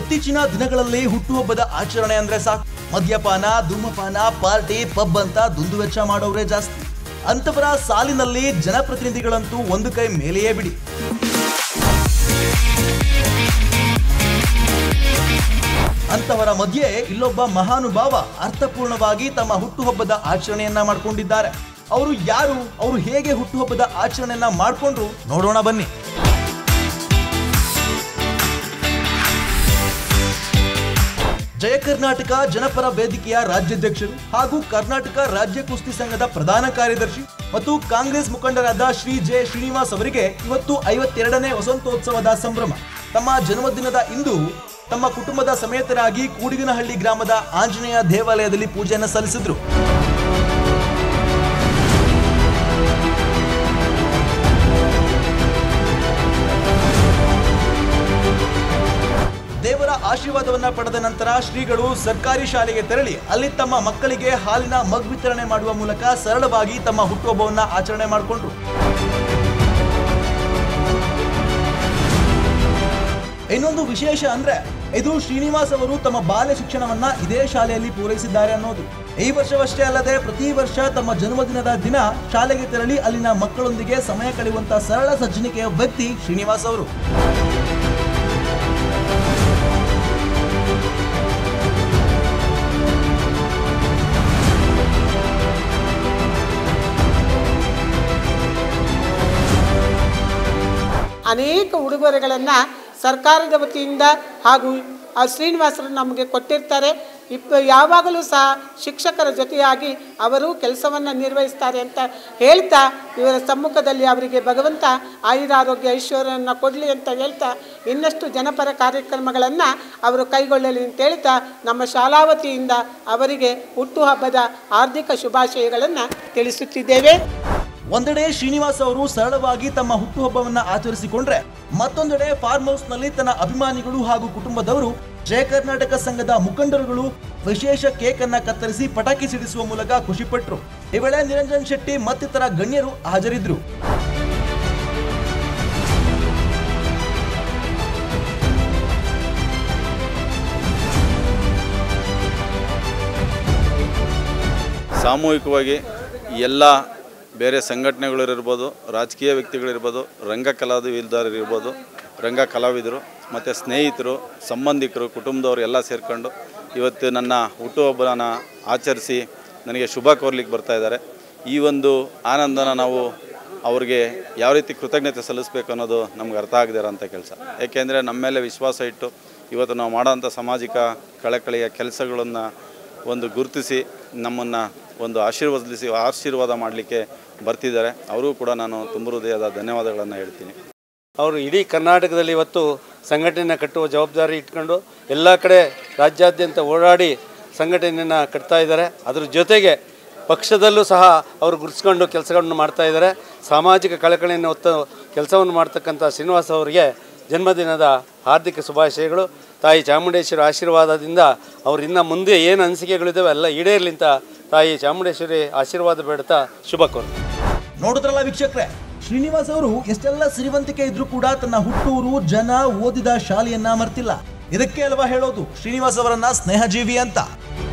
ಇತ್ತೀಚಿನ ದಿನಗಳಲ್ಲಿ ಹುಟ್ಟುಹಬ್ಬದ ಆಚರಣೆ ಅಂದ್ರೆ ಸಾಕು ಮದ್ಯಪಾನ ಧೂಮಪಾನ ಪಾರ್ಟಿ ಪಬ್ ಅಂತ ದುಂದುವೆಚ್ಚ ಮಾಡೋರೇ ಜಾಸ್ತಿ ಅಂತವರ ಸಾಲಿನಲ್ಲಿ ಜನಪ್ರತಿನಿಧಿಗಳಂತೂ ಒಂದು ಕೈ ಮೇಲೆಯೇ ಬಿಡಿ ಅಂತವರ ಮಧ್ಯೆ ಇಲ್ಲೊಬ್ಬ ಮಹಾನುಭಾವ ಅರ್ಥಪೂರ್ಣವಾಗಿ ತಮ್ಮ ಹುಟ್ಟುಹಬ್ಬದ ಆಚರಣೆಯನ್ನ ಮಾಡ್ಕೊಂಡಿದ್ದಾರೆ ಅವರು ಯಾರು ಅವರು ಹೇಗೆ ಹುಟ್ಟುಹಬ್ಬದ ಆಚರಣೆಯನ್ನ ಮಾಡ್ಕೊಂಡ್ರು ನೋಡೋಣ ಬನ್ನಿ ಜಯ ಕರ್ನಾಟಕ ಜನಪರ ವೇದಿಕೆಯ ರಾಜ್ಯಾಧ್ಯಕ್ಷರು ಹಾಗೂ ಕರ್ನಾಟಕ ರಾಜ್ಯ ಕುಸ್ತಿ ಸಂಘದ ಪ್ರಧಾನ ಕಾರ್ಯದರ್ಶಿ ಮತ್ತು ಕಾಂಗ್ರೆಸ್ ಮುಖಂಡರಾದ ಶ್ರೀ ಜೆ ಶ್ರೀನಿವಾಸ್ ಅವರಿಗೆ ಇವತ್ತು ಐವತ್ತೆರಡನೇ ವಸಂತೋತ್ಸವದ ಸಂಭ್ರಮ ತಮ್ಮ ಜನ್ಮದಿನದ ಇಂದು ತಮ್ಮ ಕುಟುಂಬದ ಸಮೇತರಾಗಿ ಕೂಡಿಗನಹಳ್ಳಿ ಗ್ರಾಮದ ಆಂಜನೇಯ ದೇವಾಲಯದಲ್ಲಿ ಪೂಜೆಯನ್ನು ಸಲ್ಲಿಸಿದ್ರು ದೇವರ ಆಶೀರ್ವಾದವನ್ನ ಪಡೆದ ನಂತರ ಶ್ರೀಗಳು ಸರ್ಕಾರಿ ಶಾಲೆಗೆ ತೆರಳಿ ಅಲ್ಲಿ ತಮ್ಮ ಮಕ್ಕಳಿಗೆ ಹಾಲಿನ ಮಗ್ ವಿತರಣೆ ಮಾಡುವ ಮೂಲಕ ಸರಳವಾಗಿ ತಮ್ಮ ಹುಟ್ಟುಹಬ್ಬವನ್ನ ಆಚರಣೆ ಮಾಡಿಕೊಂಡ್ರು ಇನ್ನೊಂದು ವಿಶೇಷ ಅಂದ್ರೆ ಇದು ಶ್ರೀನಿವಾಸ್ ಅವರು ತಮ್ಮ ಬಾಲ್ಯ ಶಿಕ್ಷಣವನ್ನ ಇದೇ ಶಾಲೆಯಲ್ಲಿ ಪೂರೈಸಿದ್ದಾರೆ ಅನ್ನೋದು ಈ ವರ್ಷವಷ್ಟೇ ಅಲ್ಲದೆ ಪ್ರತಿ ವರ್ಷ ತಮ್ಮ ಜನ್ಮದಿನದ ದಿನ ಶಾಲೆಗೆ ತೆರಳಿ ಅಲ್ಲಿನ ಮಕ್ಕಳೊಂದಿಗೆ ಸಮಯ ಕಳೆಯುವಂತ ಸರಳ ಸಜ್ಜನಿಕೆಯ ವ್ಯಕ್ತಿ ಶ್ರೀನಿವಾಸ್ ಅವರು ಅನೇಕ ಉಡುಗೊರೆಗಳನ್ನು ಸರ್ಕಾರದ ವತಿಯಿಂದ ಹಾಗೂ ಆ ಶ್ರೀನಿವಾಸರು ನಮಗೆ ಕೊಟ್ಟಿರ್ತಾರೆ ಇಪ್ಪ ಯಾವಾಗಲೂ ಸಹ ಶಿಕ್ಷಕರ ಜೊತೆಯಾಗಿ ಅವರು ಕೆಲಸವನ್ನು ನಿರ್ವಹಿಸ್ತಾರೆ ಅಂತ ಹೇಳ್ತಾ ಇವರ ಸಮ್ಮುಖದಲ್ಲಿ ಅವರಿಗೆ ಭಗವಂತ ಆಯುರಾರೋಗ್ಯ ಐಶ್ವರ್ಯವನ್ನು ಕೊಡಲಿ ಅಂತ ಹೇಳ್ತಾ ಇನ್ನಷ್ಟು ಜನಪರ ಕಾರ್ಯಕ್ರಮಗಳನ್ನು ಅವರು ಕೈಗೊಳ್ಳಲಿ ಅಂತ ಹೇಳ್ತಾ ನಮ್ಮ ಶಾಲಾ ವತಿಯಿಂದ ಅವರಿಗೆ ಹುಟ್ಟುಹಬ್ಬದ ಹಾರ್ದಿಕ ಶುಭಾಶಯಗಳನ್ನು ತಿಳಿಸುತ್ತಿದ್ದೇವೆ ಒಂದೆಡೆ ಶ್ರೀನಿವಾಸ್ ಅವರು ಸರಳವಾಗಿ ತಮ್ಮ ಹುಟ್ಟುಹಬ್ಬವನ್ನ ಆಚರಿಸಿಕೊಂಡ್ರೆ ಮತ್ತೊಂದೆಡೆ ಫಾರ್ಮ್ ಹೌಸ್ ನಲ್ಲಿ ತನ್ನ ಅಭಿಮಾನಿಗಳು ಹಾಗೂ ಕುಟುಂಬದವರು ಜಯ ಕರ್ನಾಟಕ ಸಂಘದ ಮುಖಂಡರುಗಳು ವಿಶೇಷ ಕೇಕ್ ಅನ್ನ ಕತ್ತರಿಸಿ ಪಟಾಕಿ ಸಿಡಿಸುವ ಮೂಲಕ ಖುಷಿಪಟ್ರು ಈ ವೇಳೆ ನಿರಂಜನ್ ಶೆಟ್ಟಿ ಮತ್ತಿತರ ಗಣ್ಯರು ಹಾಜರಿದ್ರು ಸಾಮೂಹಿಕವಾಗಿ ಎಲ್ಲ ಬೇರೆ ಸಂಘಟನೆಗಳಿರ್ಬೋದು ರಾಜಕೀಯ ವ್ಯಕ್ತಿಗಳಿರ್ಬೋದು ರಂಗ ಕಲಾವಿದರಿರ್ಬೋದು ರಂಗ ಕಲಾವಿದರು ಮತ್ತು ಸ್ನೇಹಿತರು ಸಂಬಂಧಿಕರು ಕುಟುಂಬದವರು ಎಲ್ಲ ಸೇರಿಕೊಂಡು ಇವತ್ತು ನನ್ನ ಹುಟ್ಟುಹಬ್ಬನ ಆಚರಿಸಿ ನನಗೆ ಶುಭ ಕೋರ್ಲಿಕ್ಕೆ ಬರ್ತಾ ಇದ್ದಾರೆ ಈ ಒಂದು ಆನಂದನ ನಾವು ಅವ್ರಿಗೆ ಯಾವ ರೀತಿ ಕೃತಜ್ಞತೆ ಸಲ್ಲಿಸಬೇಕು ಅನ್ನೋದು ನಮ್ಗೆ ಅರ್ಥ ಆಗದೇ ಇರೋಂಥ ಕೆಲಸ ಏಕೆಂದರೆ ನಮ್ಮ ಮೇಲೆ ವಿಶ್ವಾಸ ಇಟ್ಟು ಇವತ್ತು ನಾವು ಮಾಡೋಂಥ ಸಾಮಾಜಿಕ ಕಳಕಳಿಯ ಕೆಲಸಗಳನ್ನು ಒಂದು ಗುರುತಿಸಿ ನಮ್ಮನ್ನು ಒಂದು ಆಶೀರ್ವದಿಸಿ ಆಶೀರ್ವಾದ ಮಾಡಲಿಕ್ಕೆ ಬರ್ತಿದ್ದಾರೆ ಅವರಿಗೂ ಕೂಡ ನಾನು ತುಂಬ ಹೃದಯದ ಧನ್ಯವಾದಗಳನ್ನು ಹೇಳ್ತೀನಿ ಅವರು ಇಡೀ ಕರ್ನಾಟಕದಲ್ಲಿ ಇವತ್ತು ಸಂಘಟನೆಯನ್ನು ಕಟ್ಟುವ ಜವಾಬ್ದಾರಿ ಇಟ್ಕೊಂಡು ಎಲ್ಲ ಕಡೆ ರಾಜ್ಯಾದ್ಯಂತ ಓಡಾಡಿ ಸಂಘಟನೆಯನ್ನು ಕಟ್ತಾ ಇದ್ದಾರೆ ಅದ್ರ ಜೊತೆಗೆ ಪಕ್ಷದಲ್ಲೂ ಸಹ ಅವರು ಗುರುತಿಸ್ಕೊಂಡು ಕೆಲಸಗಳನ್ನು ಮಾಡ್ತಾ ಇದ್ದಾರೆ ಸಾಮಾಜಿಕ ಕಳಕಳಿಯನ್ನು ಹೊತ್ತು ಕೆಲಸವನ್ನು ಮಾಡ್ತಕ್ಕಂಥ ಶ್ರೀನಿವಾಸ್ ಅವರಿಗೆ ಜನ್ಮದಿನದ ಹಾರ್ದಿಕ ಶುಭಾಶಯಗಳು ತಾಯಿ ಚಾಮುಂಡೇಶ್ವರಿ ಆಶೀರ್ವಾದದಿಂದ ಅವ್ರು ಇನ್ನು ಮುಂದೆ ಏನು ಅನಿಸಿಕೆಗಳಿದ್ದಾವೆ ಎಲ್ಲ ಈಡೇರಲಿ ಅಂತ ತಾಯಿ ಚಾಮುಂಡೇಶ್ವರಿ ಆಶೀರ್ವಾದ ಬೇಡ್ತಾ ಶುಭ ಕೋರ್ತೀನಿ ನೋಡಿದ್ರಲ್ಲ ವೀಕ್ಷಕ್ರೆ ಶ್ರೀನಿವಾಸ್ ಅವರು ಎಷ್ಟೆಲ್ಲ ಸಿರಿವಂತಿಕೆ ಇದ್ರೂ ಕೂಡ ತನ್ನ ಹುಟ್ಟೂರು ಜನ ಓದಿದ ಶಾಲೆಯನ್ನ ಮರ್ತಿಲ್ಲ ಇದಕ್ಕೆ ಅಲ್ವಾ ಹೇಳೋದು ಶ್ರೀನಿವಾಸ್ ಅವರನ್ನ ಸ್ನೇಹಜೀವಿ ಅಂತ